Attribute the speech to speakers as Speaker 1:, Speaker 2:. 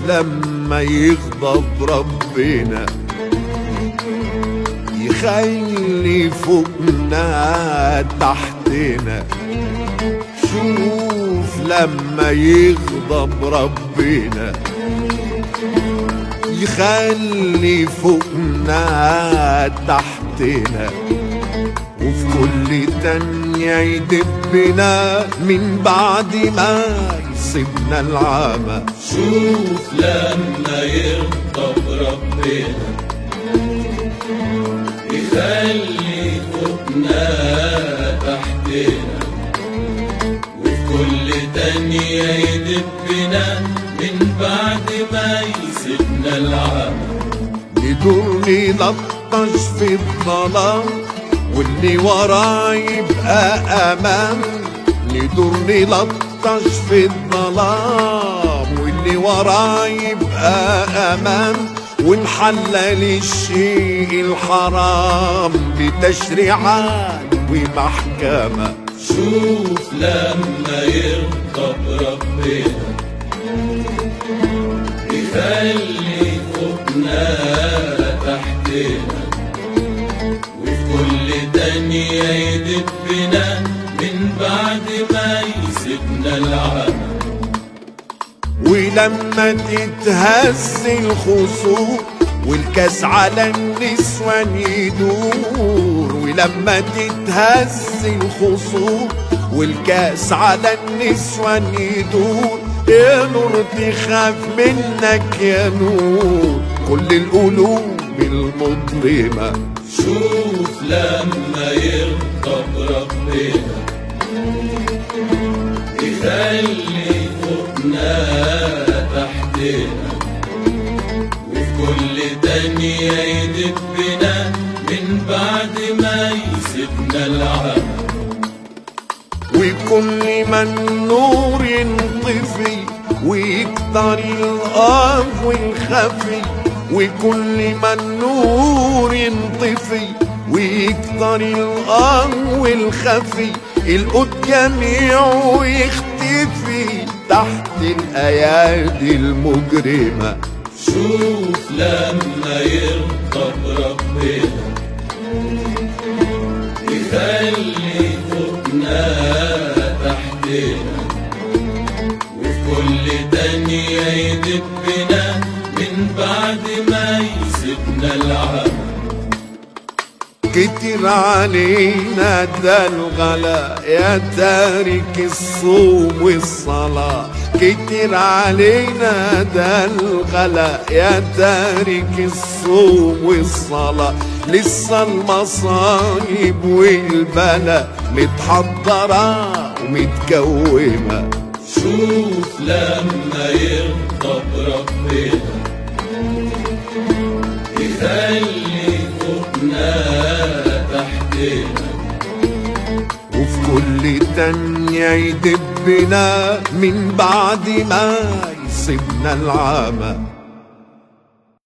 Speaker 1: لما يغضب ربنا يخلي فوقنا تحتنا شوف لما يغضب ربنا يخلي فوقنا تحتنا وفي كل تانية يدبنا من بعد ما يصيبنا العمى
Speaker 2: شوف لما يغضب ربنا يخلي فوقنا تحتنا وفي كل تانية يدبنا من بعد ما يسيبنا العمى
Speaker 1: ندور نلطش في الظلام واللي وراه يبقى أمام ندور نلطش في الظلام واللي وراه يبقى أمام ونحلل الشيء الحرام بتشريعات ومحكمة
Speaker 2: شوف لما يغضب ربنا يخلي فوقنا تحتنا وفي كل تانية يدبنا من بعد ما يسيبنا العمى
Speaker 1: ولما تتهز الخصوم والكاس على النسوان يدور ولما تتهز الخصوم والكاس على النسوان يدور يا نور تخاف منك يا نور كل القلوب المظلمة
Speaker 2: شوف لما يغضب ربنا يخلي فوقنا تحتنا وفي كل تانية يدبنا من بعد ما يسيبنا العمى
Speaker 1: وكل ما النور ينطفي ويكتر الآه والخفي وكل ما النور ينطفي ويكتر الآه والخفي القد جميعه يختفي تحت الأيادي المجرمة
Speaker 2: شوف لما يغضب ربنا يخلي فوقنا تحتنا وفي كل تانية يدبنا من بعد ما يسيبنا العمى
Speaker 1: كتر علينا ده الغلا يا تارك الصوم والصلاة كتر علينا ده الغلا يا تارك الصوم والصلاة لسه المصايب والبلا متحضرة ومتكومة
Speaker 2: شوف لما يغضب ربنا يخلي فوقنا تحتنا
Speaker 1: وفي كل تانية يدبنا من بعد ما يصيبنا العمى